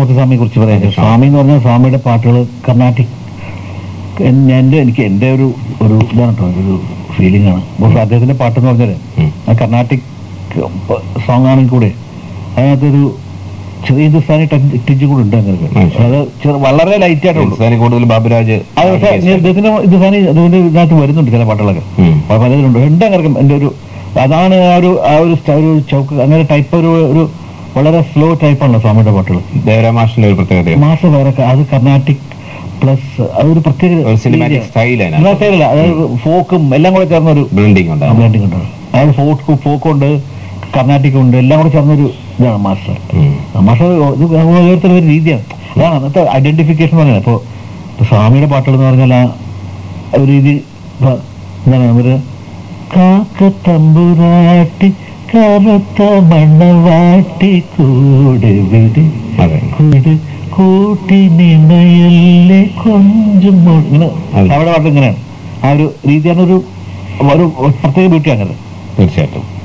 ദക്ഷിണാമൂർത്തി സ്വാമിയെ കുറിച്ച് പറയാം സ്വാമി എന്ന് പറഞ്ഞാൽ സ്വാമിയുടെ പാട്ടുകൾ കർണാട്ടിക് എൻ- എൻ്റെ എനിക്ക് എൻ്റെ ഒരു ഒരു ഇതാണ് കേട്ടോ ഒരു ഫീലിംഗ് ആണ് അപ്പോൾ അദ്ദേഹത്തിന്റെ പാട്ടെന്ന് പറഞ്ഞാൽ ഉം. ആ കർണാട്ടിക് സോങ് ആണെങ്കിൽ കൂടെ അതിനകത്തൊരു ചെറിയ ഹിന്ദുസ്ഥാനി ടച്ച് കൂടെ ഉണ്ട് അങ്ങനെ ഉം, ശരി. അത് ചെറു- വളരെ ലൈറ്റ് ആയിട്ടുള്ളൂ ഹിന്ദുസ്ഥാനി കൂടുതൽ ബാബുരാജ് അത് പക്ഷേ ഇദ്ദേഹത്തിന് ഹിന്ദുസ്ഥാനി അതുകൊണ്ട് ഇതിനകത്ത് വരുന്നുണ്ട് ചില പാട്ടുകളൊക്കെ ഉം. പ- പലതിലുണ്ട് ഉണ്ട് അങ്ങനെ എൻ്റെ ഒരു അതാണ് ആ ഒരു ആ ഒരു സ്റ്റ- ഒരു ചൗക്ക് അങ്ങനെ ടൈപ്പ് ഒരു ഒരു വളരെ സ്ലോ ടൈപ്പാണല്ലോ സ്വാമിയുടെ പാട്ടുകൾ ദേവരാമാഷിന്റെ ഒരു പ്രത്യേകത മാസം വേറെ ക- അത് കർണാട്ടിക് പ്ലസ് അതൊരു പ്രത്യേക ഒരു സിനിമാറ്റിക് സ്റ്റൈൽ സിനിമാ സ്റ്റൈലല്ല അതായത് ഫോക്കും എല്ലാം കൂടെ ചേർന്നൊരു ബ്ലെൻഡിങ് ഉണ്ട് ബ്ലെൻഡിങ് ഉണ്ട് അതായത് ഫോക്ക് ഫോക്കുണ്ട് കർണാട്ടിക് ഉണ്ട് എല്ലാം കൂടെ ചേർന്നൊരു ഇതാണ് മാസ്റ്റർ ഉം. മാസ്റ്റർ ഇത് ഓരോരുത്തരുടെ ഒരു രീതിയാണ് അതാണ് അന്നത്തെ ഐഡന്റിഫിക്കേഷൻ പറയുന്നത് അപ്പോൾ സ്വാമിയുടെ പാട്ടുകൾ എന്ന് പറഞ്ഞാൽ ആ ഒരു രീതി ഇപ്പൊ എന്താണ് ഒരു കാക്ക തമ്പുരാട്ടി കറുത്ത മണ്ണവാട്ടി കൂടെ വിട് അതെ കൂട് കൂട്ടി നിണയല്ലേ കൊഞ്ചും മോ- ഇങ്ങനെ അതെ. അവിടെ പാട്ട് ഇങ്ങനെയാണ് ആ ഒരു രീതിയാണ് ഒരു ഒരു പ്രത്യേക ബ്യൂട്ടി അങ്ങനെ തീർച്ചയായിട്ടും